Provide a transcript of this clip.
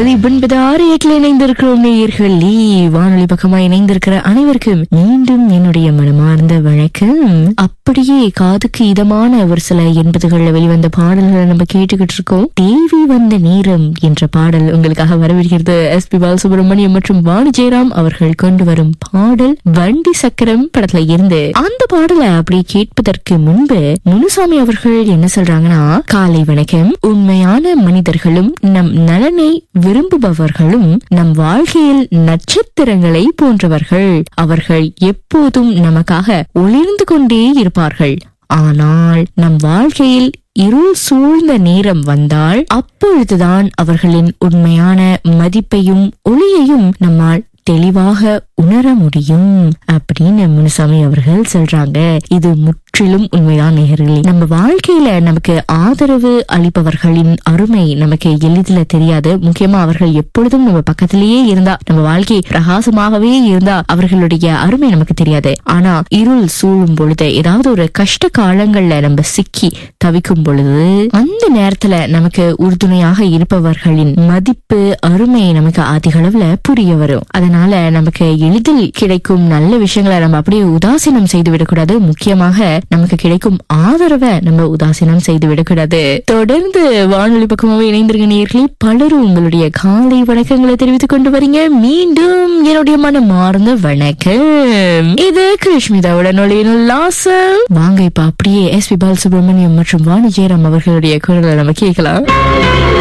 ஒன்பது ஆறு எட்டுல இணைந்திருக்கிறோம் நேயர்களே வானொலி பக்கமா இணைந்திருக்கிற அனைவருக்கும் மீண்டும் என்னுடைய மனமார்ந்த வணக்கம் அப்படியே காதுக்கு இதமான ஒரு சில எண்பதுகள்ல வெளிவந்த பாடல்களை நம்ம கேட்டுக்கிட்டு இருக்கோம் தேவி வந்த நேரம் என்ற பாடல் உங்களுக்காக வரவிருக்கிறது எஸ் பி பாலசுப்ரமணியம் மற்றும் வாணி ஜெயராம் அவர்கள் கொண்டு வரும் பாடல் வண்டி சக்கரம் படத்துல இருந்து அந்த பாடலை அப்படியே கேட்பதற்கு முன்பு முனுசாமி அவர்கள் என்ன சொல்றாங்கன்னா காலை வணக்கம் உண்மையான மனிதர்களும் நம் நலனை விரும்புபவர்களும் நம் வாழ்க்கையில் நட்சத்திரங்களை போன்றவர்கள் அவர்கள் எப்போதும் நமக்காக ஒளிர்ந்து கொண்டே இருப்பார்கள் ஆனால் நம் வாழ்க்கையில் இருள் சூழ்ந்த நேரம் வந்தால் அப்பொழுதுதான் அவர்களின் உண்மையான மதிப்பையும் ஒளியையும் நம்மால் தெளிவாக உணர முடியும் அப்படின்னு முனுசாமி அவர்கள் சொல்றாங்க இது முற்றிலும் உண்மைதான் நேயர்களே நம்ம வாழ்க்கையில நமக்கு ஆதரவு அளிப்பவர்களின் அருமை நமக்கு எளிதில தெரியாது முக்கியமா அவர்கள் எப்பொழுதும் நம்ம பக்கத்திலேயே இருந்தா நம்ம வாழ்க்கை பிரகாசமாகவே இருந்தா அவர்களுடைய அருமை நமக்கு தெரியாது ஆனா இருள் சூழும் பொழுது ஏதாவது ஒரு கஷ்ட காலங்கள்ல நம்ம சிக்கி தவிக்கும் பொழுது அந்த நேரத்துல நமக்கு உறுதுணையாக இருப்பவர்களின் மதிப்பு அருமை நமக்கு அதிக அளவுல புரிய வரும் அதனால நமக்கு எளிதில் கிடைக்கும் நல்ல விஷயங்களை நம்ம அப்படியே உதாசீனம் செய்து விடக்கூடாது முக்கியமாக நமக்கு கிடைக்கும் ஆதரவை நம்ம உதாசீனம் செய்து விடக்கூடாது தொடர்ந்து வானொலி பக்கமாவே இணைந்திருக்க நேர்களே பலரும் உங்களுடைய காலை வணக்கங்களை தெரிவித்துக் கொண்டு வரீங்க மீண்டும் என்னுடைய மனம் மார்ந்த வணக்கம் இது கிருஷ்மிதாவோட நொழியின் உல்லாசம் வாங்க இப்ப அப்படியே எஸ் பி பாலசுப்ரமணியம் மற்றும் வாணி ஜெயராம் அவர்களுடைய குரலை நம்ம கேட்கலாம்